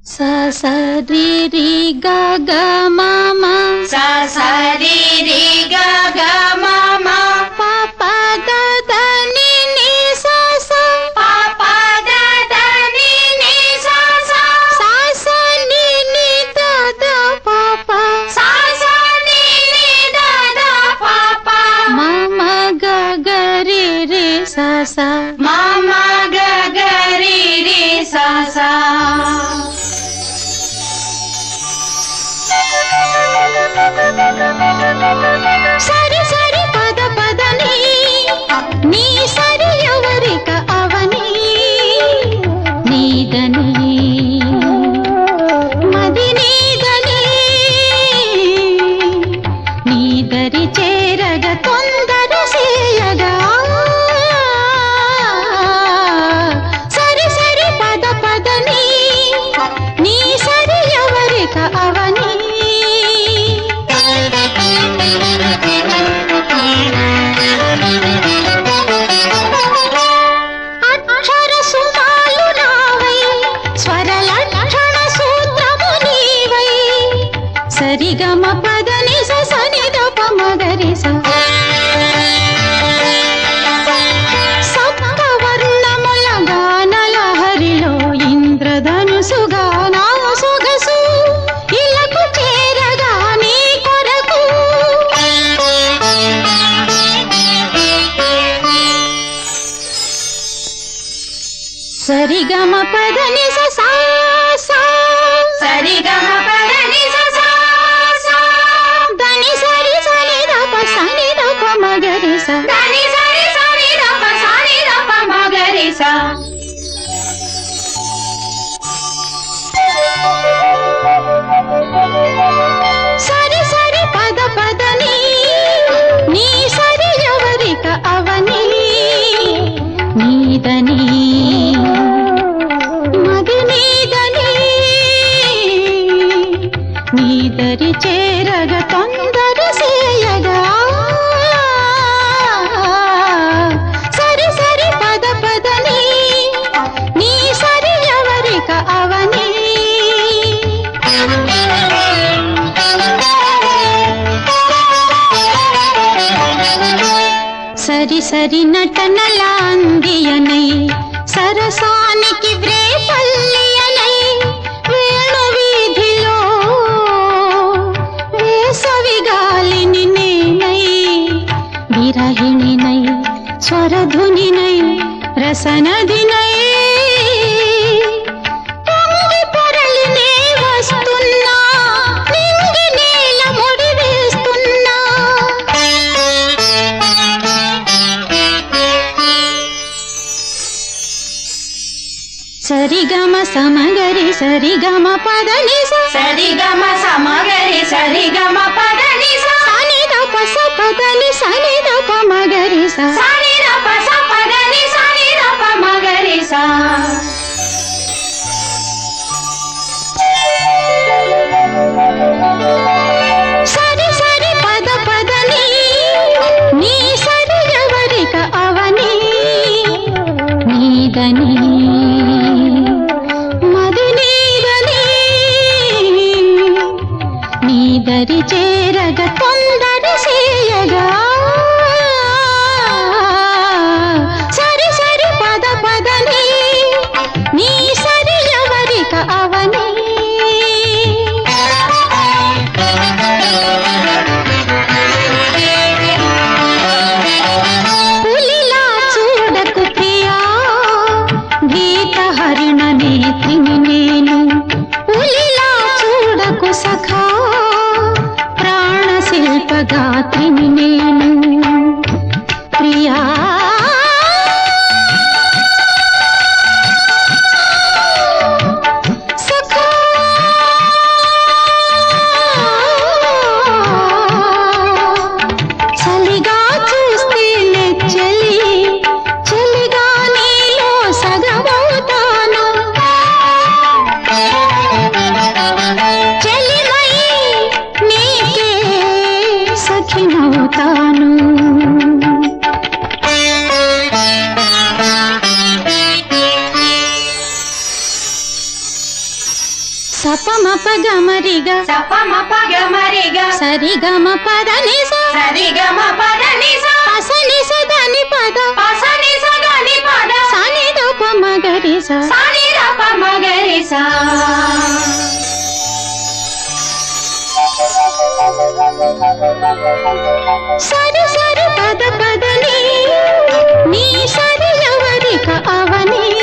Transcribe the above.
స స రి రి గ గ మ మ స స రి రి గ గ మ మ ప ప ద ద ని ని స స ప ప ద ద ని ని స స స స ని ని ద ద ప ప స స ని ని ద ద ప ప మ మ గ గ రి రి స స మ మ గ గ రి రి స స సరి సరి పద పద ని నీ సరి ఎవరిక అవని నీదని మది నీదని నీదరి చేరగ తొందర సేయగా సరి సరి పద పద ని నీ సరి ఎవరిక అవని అక్షర సుమాలు నావై స్వర లక్షణ సూత్రము నీవై సరిగమ పదని సని దప మగరి సప్తవర్ణముల గానల హరిలో ఇంద్రధనుసుగా నా సొగసు ఇలకు చేరగా నీ కొరకు సరిగమ పదని సా సా సరి గ మ ప ద ని స స స దని సరి సని దప సని దప మగరి స ద ని స రి స ని ద ప స ని ద ప మ గ రి స సరి సరి పద పదని నీ సరి ఎవరిక అవని నీదని మది నీదని నీదరి చేరగ తొందర సేయగా సరి సరి పద పదని నీ సరి ఎవరిక అవని సరి సరి నటనలాందియనై సరసానికి వ్రేపల్లియనై వేణు వీధిలో వేసవి గాలిని నేనై విరహిణినై స్వరధునినై రసనదినై పొంగి పొరలినే వస్తున్నా నింగి నేల ముడి వేస్తున్నా సరిగమ సమగరి సరిగమ పదని సరి గ మ స మ గ రి సరి గ మ ప ద ని స సని దప సపదని సని దప మగరి స స ని ద ప స ప ద ని స ని ద ప మ గ రి స సరి సరి పద పదని నీ సరి ఎవరిక అవని నీదని మది నీదని నీదరి చేరగ తొందర సేయగా సరి సరి పద పదని నీ సరి ఎవరిక అవని పులిలా చూడకు ప్రియా గీత హరిణ నేత్రిని నేను పులిలా చూడకు సఖా ప్రాణ శిల్ప సపమప గమరిగ సపమ పగ మరిగ సరి గమ పద నిస సరి గమ పద నిస పస నిస దని పద పస నిస గని పద సని దప మగరి స సాని రప మగరి సా సరి సరి పద పదని నీ సరి ఎవరిక అవని